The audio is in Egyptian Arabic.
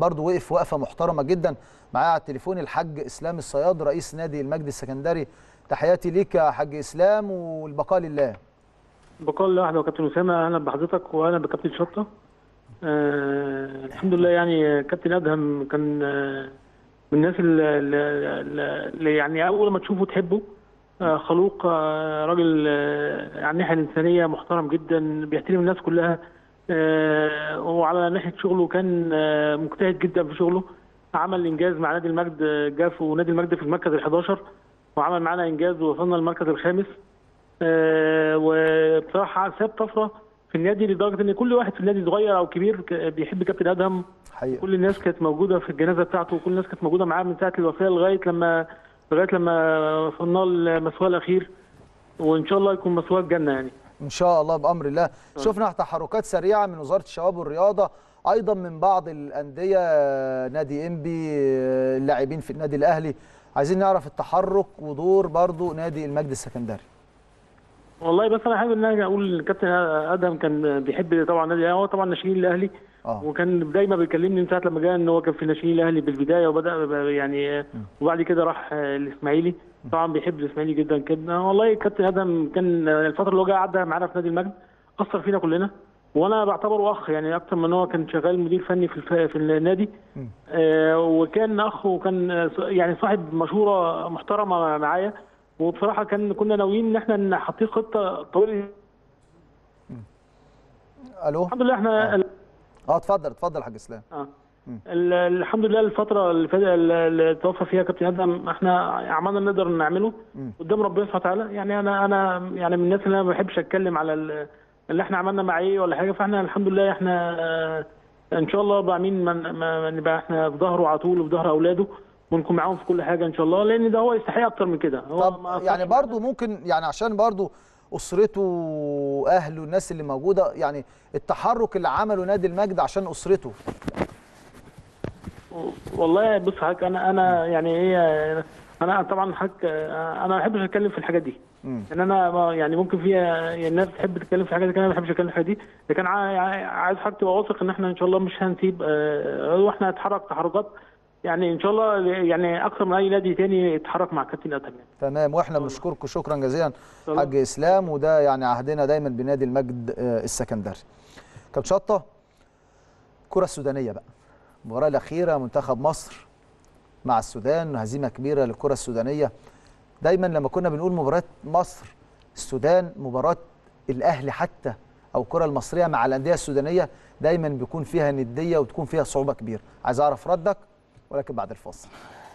برضو وقف وقفه محترمه جدا معايا على التليفون الحاج اسلام الصياد رئيس نادي المجد السكندري تحياتي ليك يا حاج اسلام والبقاء لله بقول الله احنا وكابتن اسامه اهلا بحضرتك واهلا بكابتن شطه آه الحمد لله يعني كابتن ادهم كان آه من الناس اللي, اللي يعني اول ما تشوفه تحبه آه خلوق آه راجل آه على الناحيه الانسانيه محترم جدا بيحترم الناس كلها آه وعلى ناحيه شغله كان آه مجتهد جدا في شغله عمل انجاز مع نادي المجد آه، جه في نادي المجد في المركز ال11 وعمل معانا انجاز ووصلنا للمركز الخامس آه، وبصراحه ساب طفره في النادي لدرجه ان كل واحد في النادي صغير او كبير ك- بيحب كابتن ادهم حقيقه كل الناس كانت موجوده في الجنازه بتاعته وكل الناس كانت موجوده معاه من ساعه الوفاه لغايه لما لغايه لما وصلنا لمسواه الاخير وان شاء الله يكون مسواه الجنه يعني ان شاء الله بامر الله شفنا تحركات سريعه من وزاره الشباب والرياضه ايضا من بعض الانديه نادي انبي اللاعبين في النادي الاهلي عايزين نعرف التحرك ودور برضو نادي المجد السكندري والله بس انا حابب ان انا اقول ان كابتن ادهم كان بيحب طبعا النادي الأهلي. هو طبعا ناشئين الاهلي اه وكان دايما بيكلمني من ساعه لما جه ان هو كان في ناشئين الاهلي بالبدايه وبدا ب- يعني وبعد كده راح الاسماعيلي طبعا بيحب الاسماعيلي جدا كده والله كابتن ادم كان الفتره اللي هو جه عدى معانا في نادي المجد اثر فينا كلنا وانا بعتبره اخ يعني اكتر من هو كان شغال مدير فني في الف... في النادي آه وكان اخ وكان آه، يعني صاحب مشوره محترمه معايا وبصراحه كان كنا ناويين ان احنا نحط خطه طويله الو الحمد لله احنا اه اتفضل اتفضل يا حاج اسلام اه ال- الحمد لله الفترة اللي فاتت اللي توفى فيها كابتن ادم احنا عملنا نقدر نعمله قدام ربنا سبحانه وتعالى يعني انا انا يعني من الناس اللي انا ما بحبش اتكلم على ال- اللي احنا عملنا مع ايه ولا حاجه فاحنا الحمد لله احنا آه، ان شاء الله بقى مين ما- ما- ما نبقى احنا في ظهره على طول وفي ظهر اولاده ونكون معاهم في كل حاجه ان شاء الله لان ده هو يستحق اكتر من كده هو طب ما يعني أثرش برضو ممكن يعني عشان برضو اسرته واهله الناس اللي موجوده يعني التحرك اللي عمله نادي المجد عشان اسرته والله بص حضرتك انا انا يعني ايه انا طبعا حضرتك انا ما بحبش اتكلم في الحاجات دي مم. ان انا ما- يعني ممكن في يعني الناس تحب تتكلم في الحاجات دي لكن انا ما بحبش اتكلم في الحاجات دي لكن ع- ع- عايز حضرتك تبقى واثق ان احنا ان شاء الله مش هنسيب آه، واحنا نتحرك تحركات يعني ان شاء الله يعني اكثر من اي نادي تاني يتحرك مع كابتن ادهم يعني تمام واحنا بنشكركم شكرا جزيلا الله. حاج اسلام وده يعني عهدنا دايما بنادي المجد آه، السكندري كابتن شطه الكره السودانيه بقى المباراه الاخيره منتخب مصر مع السودان هزيمه كبيره للكره السودانيه دايما لما كنا بنقول مباراه مصر السودان مباراه الاهلي حتى او الكره المصريه مع الانديه السودانيه دايما بيكون فيها نديه وتكون فيها صعوبه كبيره عايز اعرف ردك ولكن بعد الفاصل